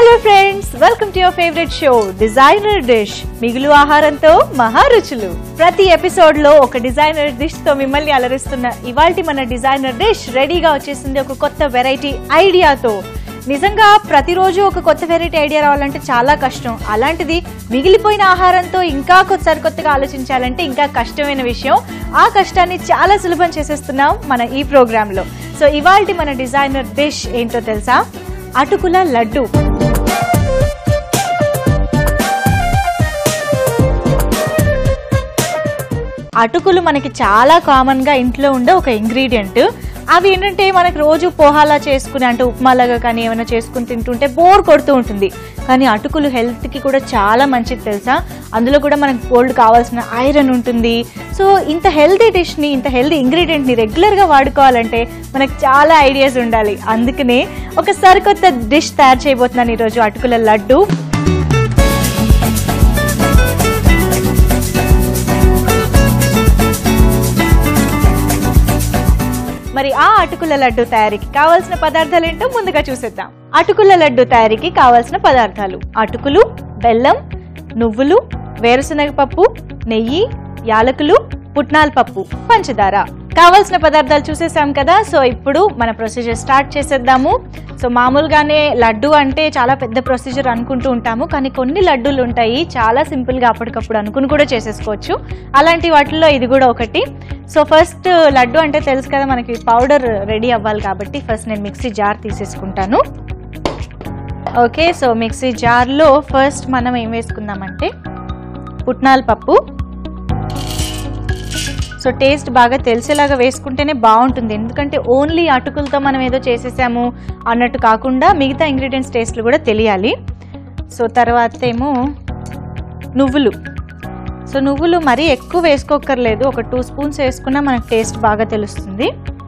hello friends welcome to your favourite show designer dish మిగులు ఆహారంతో మహారుచులు ప్రతి ఎపిసోడ్ లో ఒక డిజైనర్ డిష్ తో మిమ్మల్ని అలరిస్తున్న ఇవాల్టి మన డిజైనర్ డిష్ రెడీగా వచ్చేసింది ఒక కొత్త వెరైటీ ఐడియాతో నిజంగా ప్రతిరోజు ఒక కొత్త వెరైటీ ఐడియా రావాలంటే చాలా కష్టం అలాంటిది మిగిలిపోయిన ఆహారంతో ఇంకా కొత్త సరికొత్తగా ఆలోచించాలంటే ఇంకా కష్టమైన విషయం ఆ కష్టాన్ని చాలా సులభం చేసేస్తున్నాం మన ఈ ప్రోగ్రాంలో సో ఇవాల్టి మన డిజైనర్ డిష్ ఏంటో తెలుసా అటుకుల లడ్డు అటుకులు మనకి చాలా కామన్ గా ఇంట్లో ఉండే ఒక ఇంగ్రీడియంట్ అవి ఏంటంటే మనకి రోజు పోహాలా చేసుకుని అంటే ఉప్మాలాగా కానీ ఏమైనా చేసుకుని తింటుంటే బోర్ కొడుతూ ఉంటుంది కానీ అటుకులు హెల్త్ కి కూడా చాలా మంచిది తెలుసా అందులో కూడా మనకు గోల్డ్ కావాల్సిన ఐరన్ ఉంటుంది సో ఇంత హెల్తీ డిష్ ని ఇంత హెల్తీ ఇంగ్రీడియంట్ ని రెగ్యులర్ గా వాడుకోవాలంటే మనకు చాలా ఐడియాస్ ఉండాలి అందుకనే ఒక సరికొత్త డిష్ తయారు చేయబోతున్నాను ఈరోజు అటుకుల లడ్డు మరి ఆ అటుకుల లడ్డు తయారీకి కావాల్సిన పదార్థాలు ఏంటో ముందుగా చూసేద్దాం అటుకుల లడ్డు తయారీకి కావాల్సిన పదార్థాలు అటుకులు బెల్లం నువ్వులు వేరుశనగ పప్పు నెయ్యి యాలకులు పుట్నాల పప్పు పంచదార కావాల్సిన పదార్థాలు చూసేసాం కదా సో ఇప్పుడు మన ప్రొసీజర్ స్టార్ట్ చేసేద్దాము సో మామూలుగానే లడ్డు అంటే చాలా పెద్ద ప్రొసీజర్ అనుకుంటూ ఉంటాము కానీ కొన్ని లడ్డూలు ఉంటాయి చాలా సింపుల్గా అప్పటికప్పుడు అనుకుని కూడా చేసేసుకోవచ్చు అలాంటి వాటిల్లో ఇది కూడా ఒకటి సో ఫస్ట్ లడ్డు అంటే తెలుసు కదా మనకి పౌడర్ రెడీ అవ్వాలి కాబట్టి ఫస్ట్ నేను మిక్సీ జార్ తీసేసుకుంటాను ఓకే సో మిక్సీ జార్లో ఫస్ట్ మనం ఏం వేసుకుందామంటే పుట్నాల పప్పు సో టేస్ట్ బాగా తెలిసేలాగా వేసుకుంటేనే బాగుంటుంది ఎందుకంటే ఓన్లీ అటుకులతో మనం ఏదో చేసేసాము అన్నట్టు కాకుండా మిగతా ఇంగ్రీడియంట్స్ టేస్ట్లు కూడా తెలియాలి సో తర్వాత ఏమో నువ్వులు సో నువ్వులు మరీ ఎక్కువ వేసుకోకర్లేదు ఒక టూ స్పూన్స్ వేసుకున్నా మనకు టేస్ట్ బాగా తెలుస్తుంది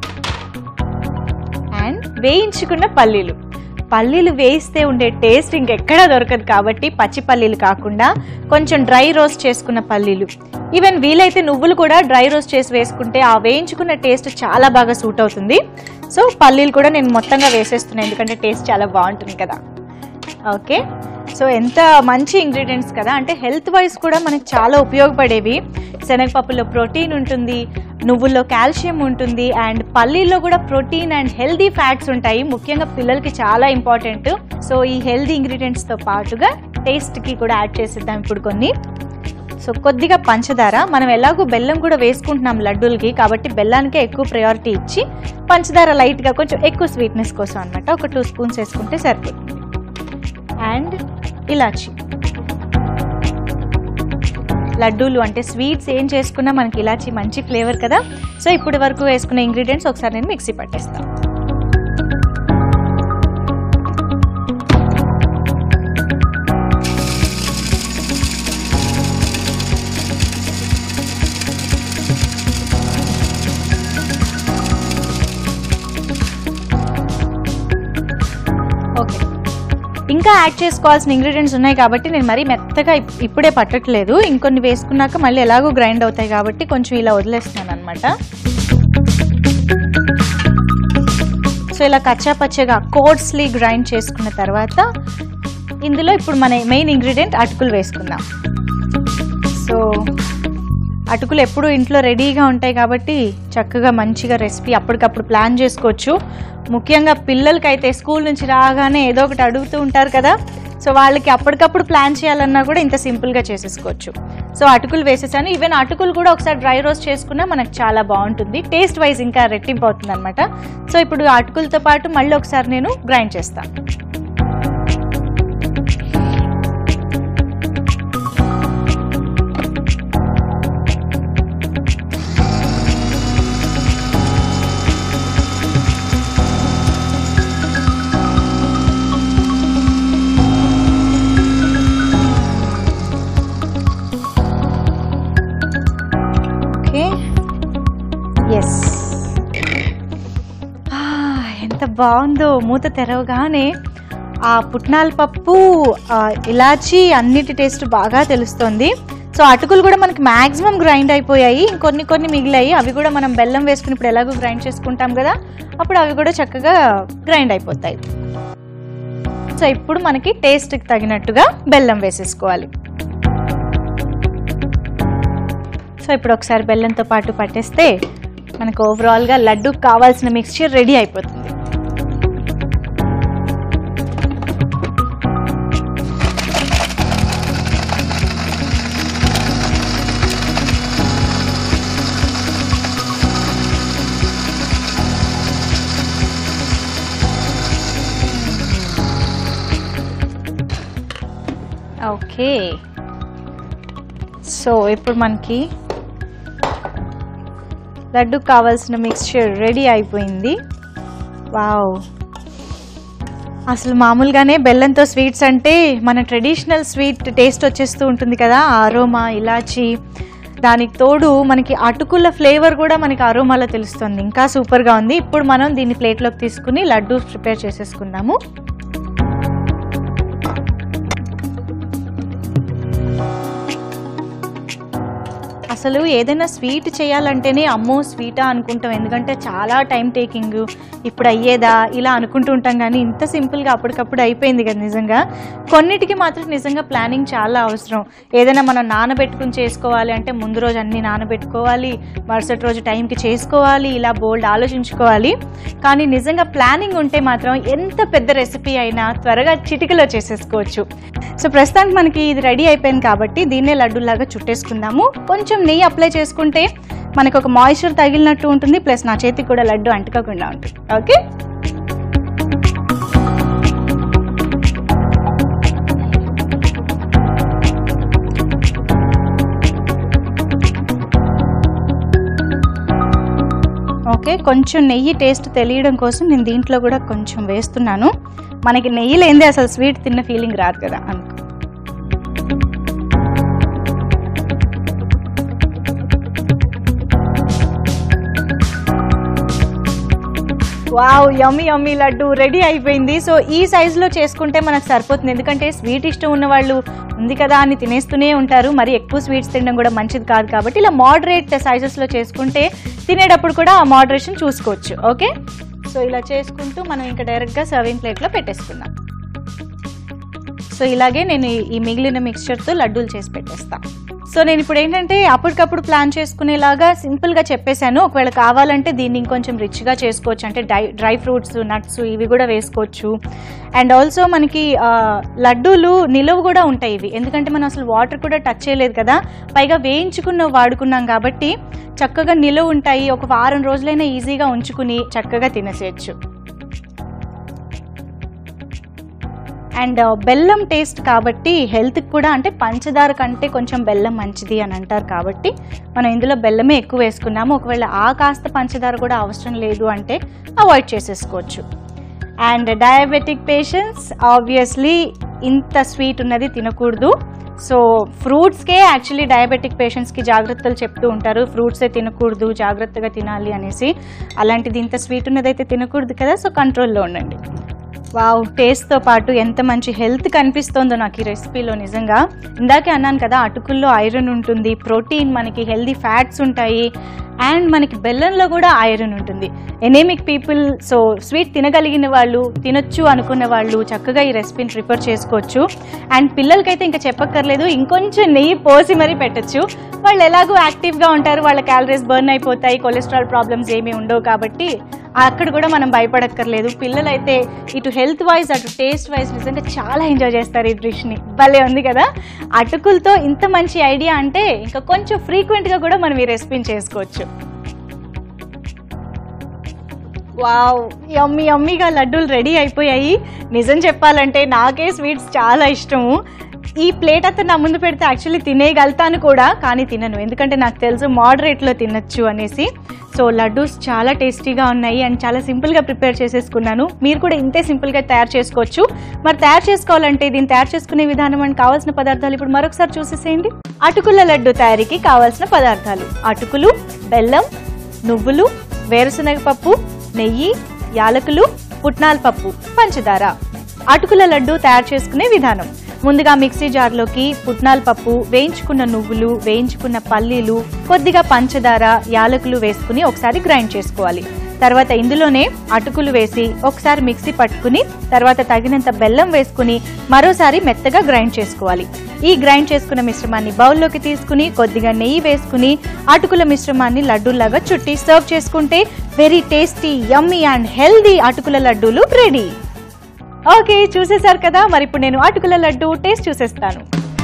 అండ్ వేయించుకున్న పల్లీలు పల్లీలు వేయిస్తే ఉండే టేస్ట్ ఇంకెక్కడా దొరకదు కాబట్టి పచ్చి పల్లీలు కాకుండా కొంచెం డ్రై రోస్ట్ చేసుకున్న పల్లీలు ఈవెన్ వీలైతే నువ్వులు కూడా డ్రై రోస్ట్ చేసి వేసుకుంటే ఆ వేయించుకున్న టేస్ట్ చాలా బాగా సూట్ అవుతుంది సో పల్లీలు కూడా నేను మొత్తంగా వేసేస్తున్నాను ఎందుకంటే టేస్ట్ చాలా బాగుంటుంది కదా ఓకే సో ఎంత మంచి ఇంగ్రీడియంట్స్ కదా అంటే హెల్త్ వైజ్ కూడా మనకి చాలా ఉపయోగపడేవి శనగపప్పులో ప్రోటీన్ ఉంటుంది నువ్వుల్లో కాల్షియం ఉంటుంది అండ్ పల్లీల్లో కూడా ప్రోటీన్ అండ్ హెల్దీ ఫ్యాట్స్ ఉంటాయి ముఖ్యంగా పిల్లలకి చాలా ఇంపార్టెంట్ సో ఈ హెల్దీ ఇంగ్రీడియంట్స్తో పాటుగా టేస్ట్కి కూడా యాడ్ చేసేద్దాం ఇప్పుడు కొన్ని సో కొద్దిగా పంచదార మనం ఎలాగో బెల్లం కూడా వేసుకుంటున్నాం లడ్డూలకి కాబట్టి బెల్లానికే ఎక్కువ ప్రయారిటీ ఇచ్చి పంచదార లైట్గా కొంచెం ఎక్కువ స్వీట్నెస్ కోసం అనమాట ఒక టూ స్పూన్స్ వేసుకుంటే సరిపోతుంది అండ్ ఇలాచి లడ్డూలు అంటే స్వీట్స్ ఏం చేసుకున్నా మనకి ఇలాచి మంచి ఫ్లేవర్ కదా సో ఇప్పటి వరకు వేసుకున్న ఇంగ్రీడియంట్స్ ఒకసారి నేను మిక్సీ పట్టేస్తాను ఓకే ఇంకా యాడ్ చేసుకోవాల్సిన ఇంగ్రీడియంట్స్ ఉన్నాయి కాబట్టి నేను మరీ మెత్తగా ఇప్- ఇప్పుడే పట్టట్లేదు ఇంకొన్ని వేసుకున్నాక మళ్ళీ ఎలాగో గ్రైండ్ అవుతాయి కాబట్టి కొంచెం ఇలా వదిలేస్తున్నాను అనమాట సో ఇలా కచ్చా పచ్చగా కోర్స్లీ గ్రైండ్ చేసుకున్న తర్వాత ఇందులో ఇప్పుడు మన మెయిన్ ఇంగ్రీడియంట్ అటుకులు వేసుకుందాం సో అటుకులు ఎప్పుడు ఇంట్లో రెడీగా ఉంటాయి కాబట్టి చక్కగా మంచిగా రెసిపీ అప్పటికప్పుడు ప్లాన్ చేసుకోవచ్చు ముఖ్యంగా పిల్లలకైతే స్కూల్ నుంచి రాగానే ఏదో ఒకటి అడుగుతూ ఉంటారు కదా సో వాళ్ళకి అప్పటికప్పుడు ప్లాన్ చేయాలన్నా కూడా ఇంత సింపుల్గా చేసేసుకోవచ్చు సో అటుకులు వేసేసాను ఈవెన్ అటుకులు కూడా ఒకసారి డ్రై రోస్ట్ చేసుకున్నా మనకు చాలా బాగుంటుంది టేస్ట్ వైజ్ ఇంకా రెట్టింపు అవుతుంది అనమాట సో ఇప్పుడు అటుకులతో పాటు మళ్ళీ ఒకసారి నేను గ్రైండ్ చేస్తాను ఓకే ఎస్ ఎంత బాగుందో మూత తెరవగానే ఆ పుట్నాల పప్పు ఆ, ఇలాచి అన్నిటి టేస్ట్ బాగా తెలుస్తుంది సో అటుకులు కూడా మనకి మాక్సిమం గ్రైండ్ అయిపోయాయి ఇంకొన్ని కొన్ని మిగిలాయి అవి కూడా మనం బెల్లం వేసుకుని ఇప్పుడు ఎలాగో గ్రైండ్ చేసుకుంటాం కదా అప్పుడు అవి కూడా చక్కగా గ్రైండ్ అయిపోతాయి సో సో ఇప్పుడు మనకి టేస్ట్కి తగినట్టుగా బెల్లం వేసేసుకోవాలి సో ఇప్పుడు ఒకసారి బెల్లంతో పాటు పట్టేస్తే మనకు ఓవరాల్గా లడ్డూకి కావాల్సిన మిక్స్చర్ రెడీ అయిపోతుంది ఓకే సో ఇప్పుడు మనకి లడ్డు కావాల్సిన మిక్స్చర్ రెడీ అయిపోయింది వావ్ అసలు మామూలుగానే బెల్లంతో స్వీట్స్ అంటే మన ట్రెడిషనల్ స్వీట్ టేస్ట్ వచ్చేస్తూ ఉంటుంది కదా ఆరోమా ఇలాచి దానికి తోడు మనకి అటుకుల ఫ్లేవర్ కూడా మనకి అరోమాలో తెలుస్తుంది ఇంకా సూపర్గా ఉంది ఇప్పుడు మనం దీన్ని ప్లేట్లోకి తీసుకుని లడ్డు ప్రిపేర్ చేసేసుకున్నాము అసలు ఏదైనా స్వీట్ చేయాలంటేనే అమ్మో స్వీటా అనుకుంటాం ఎందుకంటే చాలా టైం టేకింగ్ ఇప్పుడు అయ్యేదా ఇలా అనుకుంటూ ఉంటాం కానీ ఇంత సింపుల్గా అప్పటికప్పుడు అయిపోయింది కదా నిజంగా కొన్నిటికి మాత్రం నిజంగా ప్లానింగ్ చాలా అవసరం ఏదైనా మనం నానబెట్టుకుని చేసుకోవాలి అంటే ముందు రోజు అన్ని నానబెట్టుకోవాలి మరుసటి రోజు టైంకి చేసుకోవాలి ఇలా బోల్డ్ ఆలోచించుకోవాలి కానీ నిజంగా ప్లానింగ్ ఉంటే మాత్రం ఎంత పెద్ద రెసిపీ అయినా త్వరగా చిటికలో చేసేసుకోవచ్చు సో ప్రస్తుతానికి మనకి ఇది రెడీ అయిపోయింది కాబట్టి దీన్నే లడ్డూలాగా చుట్టేసుకుందాము కొంచెం నెయ్యి అప్లై చేసుకుంటే మనకు ఒక మాయిశ్చర్ తగిలినట్టు ఉంటుంది ప్లస్ నా చేతికి కూడా లడ్డు అంటుకోకుండా ఉంటుంది ఓకే ఓకే కొంచెం నెయ్యి టేస్ట్ తెలియడం కోసం నేను దీంట్లో కూడా కొంచెం వేస్తున్నాను మనకి నెయ్యి లేనిదే అసలు స్వీట్ తిన్న ఫీలింగ్ రాదు కదా అనుకో wow yummy yummy laddu ready అయిపోయింది సో ఈ సైజులో చేసుకుంటే మనకు సరిపోతుంది ఎందుకంటే స్వీట్ ఇష్టం ఉన్న వాళ్ళు ఉంది కదా అని తినేస్తూనే ఉంటారు మరి ఎక్కువ స్వీట్స్ తినడం కూడా మంచిది కాదు కాబట్టి ఇలా మోడరేట్ సైజెస్లో చేసుకుంటే తినేటప్పుడు కూడా ఆ మోడరేషన్ చూసుకోవచ్చు ఓకే సో ఇలా చేసుకుంటూ మనం ఇంకా డైరెక్ట్గా సర్వింగ్ ప్లేట్లో పెట్టేసుకుందాం సో ఇలాగే నేను ఈ- ఈ మిగిలిన మిక్స్చర్తో లడ్డూలు చేసి పెట్టేస్తాను సో నేను ఇప్పుడు ఏంటంటే అప్పటికప్పుడు ప్లాన్ చేసుకునేలాగా సింపుల్గా చెప్పేశాను ఒకవేళ కావాలంటే దీన్ని ఇంకొంచెం రిచ్గా చేసుకోవచ్చు అంటే డ్రై డ్రై ఫ్రూట్స్ నట్స్ ఇవి కూడా వేసుకోవచ్చు అండ్ ఆల్సో మనకి ఆ, లడ్డూలు నిలువ కూడా ఉంటాయి ఇవి ఎందుకంటే మనం అసలు వాటర్ కూడా టచ్ చేయలేదు కదా పైగా వేయించుకున్న వాడుకున్నాం కాబట్టి చక్కగా నిలువ ఉంటాయి ఒక వారం రోజులైనా ఈజీగా ఉంచుకుని చక్కగా తినేసేయచ్చు అండ్ బెల్లం టేస్ట్ కాబట్టి హెల్త్కి కూడా అంటే పంచదార కంటే కొంచెం బెల్లం మంచిది అని అంటారు కాబట్టి మనం ఇందులో బెల్లమే ఎక్కువ వేసుకున్నాము ఒకవేళ ఆ కాస్త పంచదార కూడా అవసరం లేదు అంటే అవాయిడ్ చేసేసుకోవచ్చు అండ్ డయాబెటిక్ పేషెంట్స్ ఆబ్వియస్లీ ఇంత స్వీట్ ఉన్నది తినకూడదు సో ఫ్రూట్స్కే యాక్చువల్లీ డయాబెటిక్ పేషెంట్స్కి జాగ్రత్తలు చెప్తూ ఉంటారు ఫ్రూట్సే తినకూడదు జాగ్రత్తగా తినాలి అనేసి అలాంటిది ఇంత స్వీట్ ఉన్నదైతే తినకూడదు కదా సో కంట్రోల్లో ఉండండి వావ్ టేస్ట్తో పాటు ఎంత మంచి హెల్త్ కనిపిస్తోందో నాకు ఈ రెసిపీలో నిజంగా ఇందాకే అన్నాను కదా అటుకుల్లో ఐరన్ ఉంటుంది ప్రోటీన్ మనకి హెల్దీ ఫ్యాట్స్ ఉంటాయి అండ్ మనకి బెల్లంలో కూడా ఐరన్ ఉంటుంది ఎనేమిక్ పీపుల్ సో స్వీట్ తినగలిగిన వాళ్ళు తినొచ్చు అనుకున్న వాళ్ళు చక్కగా ఈ రెసిపీని ప్రిపేర్ చేసుకోవచ్చు అండ్ పిల్లలకైతే ఇంకా చెప్పక్కర్లేదు ఇంకొంచెం నెయ్యి పోసి మరీ పెట్టచ్చు వాళ్ళు ఎలాగో యాక్టివ్గా ఉంటారు వాళ్ళ క్యాలరీస్ బర్న్ అయిపోతాయి కొలెస్ట్రాల్ ప్రాబ్లమ్స్ ఏమీ ఉండవు కాబట్టి అక్కడ కూడా మనం భయపడక్కర్లేదు పిల్లలైతే ఇటు హెల్త్ వైజ్ అటు టేస్ట్ వైజ్ నిజంగా చాలా ఎంజాయ్ చేస్తారు ఈ డిష్ని భలే ఉంది కదా అటుకులతో ఇంత మంచి ఐడియా అంటే ఇంకా కొంచెం ఫ్రీక్వెంట్గా కూడా మనం ఈ రెసిపీని చేసుకోవచ్చు వావ్ యమ్మీ యమ్మీగా లడ్డూలు రెడీ అయిపోయాయి నిజం చెప్పాలంటే నాకే స్వీట్స్ చాలా ఇష్టము ఈ ప్లేట్ అంతా నా ముందు పెడితే యాక్చువల్లీ తినేయగలుగుతాను కూడా కానీ తినను ఎందుకంటే నాకు తెలుసు మోడరేట్లో తినొచ్చు అనేసి సో లడ్డూస్ చాలా టేస్టీగా ఉన్నాయి అండ్ చాలా సింపుల్గా ప్రిపేర్ చేసేసుకున్నాను మీరు కూడా ఇంతే సింపుల్గా తయారు చేసుకోవచ్చు మరి తయారు చేసుకోవాలంటే దీన్ని తయారు చేసుకునే విధానం అండ్ కావాల్సిన పదార్థాలు ఇప్పుడు మరొకసారి చూసేసేయండి అటుకుల లడ్డు తయారీకి కావాల్సిన పదార్థాలు అటుకులు బెల్లం నువ్వులు వేరుశనగ పప్పు నెయ్యి యాలకులు పుట్నాల పప్పు పంచదార అటుకుల లడ్డు తయారు చేసుకునే విధానం ముందుగా మిక్సీ జార్లోకి పుట్నాల పప్పు వేయించుకున్న నువ్వులు వేయించుకున్న పల్లీలు కొద్దిగా పంచదార యాలకులు వేసుకుని ఒకసారి గ్రైండ్ చేసుకోవాలి తర్వాత ఇందులోనే అటుకులు వేసి ఒకసారి మిక్సీ పట్టుకుని తర్వాత తగినంత బెల్లం వేసుకుని మరోసారి మెత్తగా గ్రైండ్ చేసుకోవాలి ఈ గ్రైండ్ చేసుకున్న మిశ్రమాన్ని బౌల్లోకి తీసుకుని కొద్దిగా నెయ్యి వేసుకుని అటుకుల మిశ్రమాన్ని లడ్డూలాగా చుట్టి సర్వ్ చేసుకుంటే very tasty yummy and healthy అటుకుల లడ్డూలు రెడీ ఓకే చూసేశారు కదా మరి ఇప్పుడు నేను అటుకుల లడ్డు టేస్ట్ చూసేస్తాను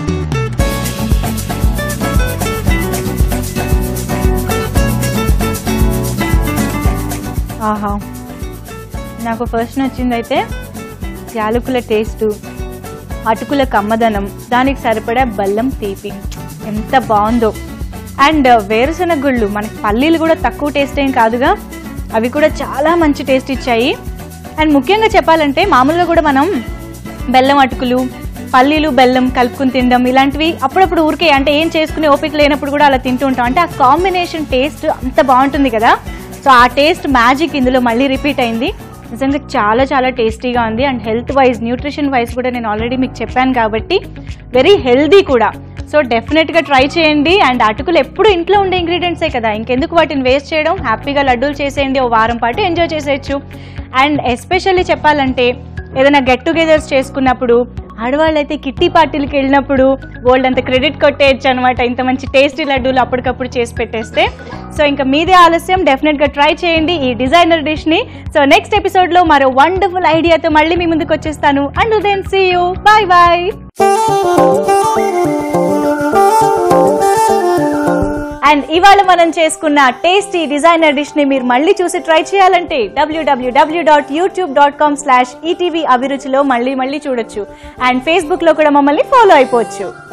ఆహా నాకు ఫస్ట్ నచ్చింది అయితే యాలకుల టేస్టు అటుకుల కమ్మదనం దానికి సరిపడా బెల్లం తీపి ఎంత బాగుందో అండ్ వేరుశనగ గుళ్ళు మనకి పల్లీలు కూడా తక్కువ టేస్ట్ ఏం కాదుగా అవి కూడా చాలా మంచి టేస్ట్ ఇచ్చాయి అండ్ ముఖ్యంగా చెప్పాలంటే మామూలుగా కూడా మనం బెల్లం అటుకులు పల్లీలు బెల్లం కలుపుకుని తినడం ఇలాంటివి అప్పుడప్పుడు ఊరికే అంటే ఏం చేసుకునే ఓపిక లేనప్పుడు కూడా అలా తింటూ ఉంటాం అంటే ఆ కాంబినేషన్ టేస్ట్ అంత బాగుంటుంది కదా సో ఆ టేస్ట్ మ్యాజిక్ ఇందులో మళ్ళీ రిపీట్ అయింది నిజంగా చాలా చాలా టేస్టీగా ఉంది and health wise nutrition wise కూడా నేను ఆల్రెడీ మీకు చెప్పాను కాబట్టి వెరీ హెల్దీ కూడా సో డెఫినెట్గా ట్రై చేయండి అండ్ అటుకులు ఎప్పుడు ఇంట్లో ఉండే ఇంగ్రీడియంట్సే కదా ఇంకెందుకు వాటిని వేస్ట్ చేయడం హ్యాపీగా లడ్డూలు చేసేయండి ఓ వారం పాటు ఎంజాయ్ చేసేయచ్చు అండ్ ఎస్పెషల్లీ చెప్పాలంటే ఏదైనా గెట్ టుగెదర్స్ చేసుకున్నప్పుడు ఆడవాళ్ళు అయితే కిట్టి పార్టీలకి వెళ్ళినప్పుడు గోల్డ్ అంత క్రెడిట్ కొట్టేయచ్చు అనమాట ఇంత మంచి టేస్టీ లడ్డూలు అప్పటికప్పుడు చేసి పెట్టేస్తే సో ఇంకా మీదే ఆలస్యం డెఫినెట్గా ట్రై చేయండి ఈ డిజైనర్ డిష్ని సో నెక్స్ట్ ఎపిసోడ్లో మరో వండర్ఫుల్ ఐడియాతో మళ్ళీ మీ ముందుకు వచ్చేస్తాను and then see you bye bye and ఇవాళ మనం చేసుకున్న టేస్టీ డిజైనర్ డిష్ ని మీరు మళ్ళీ చూసి ట్రై చేయాలంటే డబ్ల్యూడబ్ల్యూడబ్ల్యూ dot YouTube dot com slash ETV అభిరుచిలో మళ్ళీ మళ్ళీ చూడొచ్చు అండ్ ఫేస్బుక్ లో కూడా మమ్మల్ని ఫాలో అయిపోవచ్చు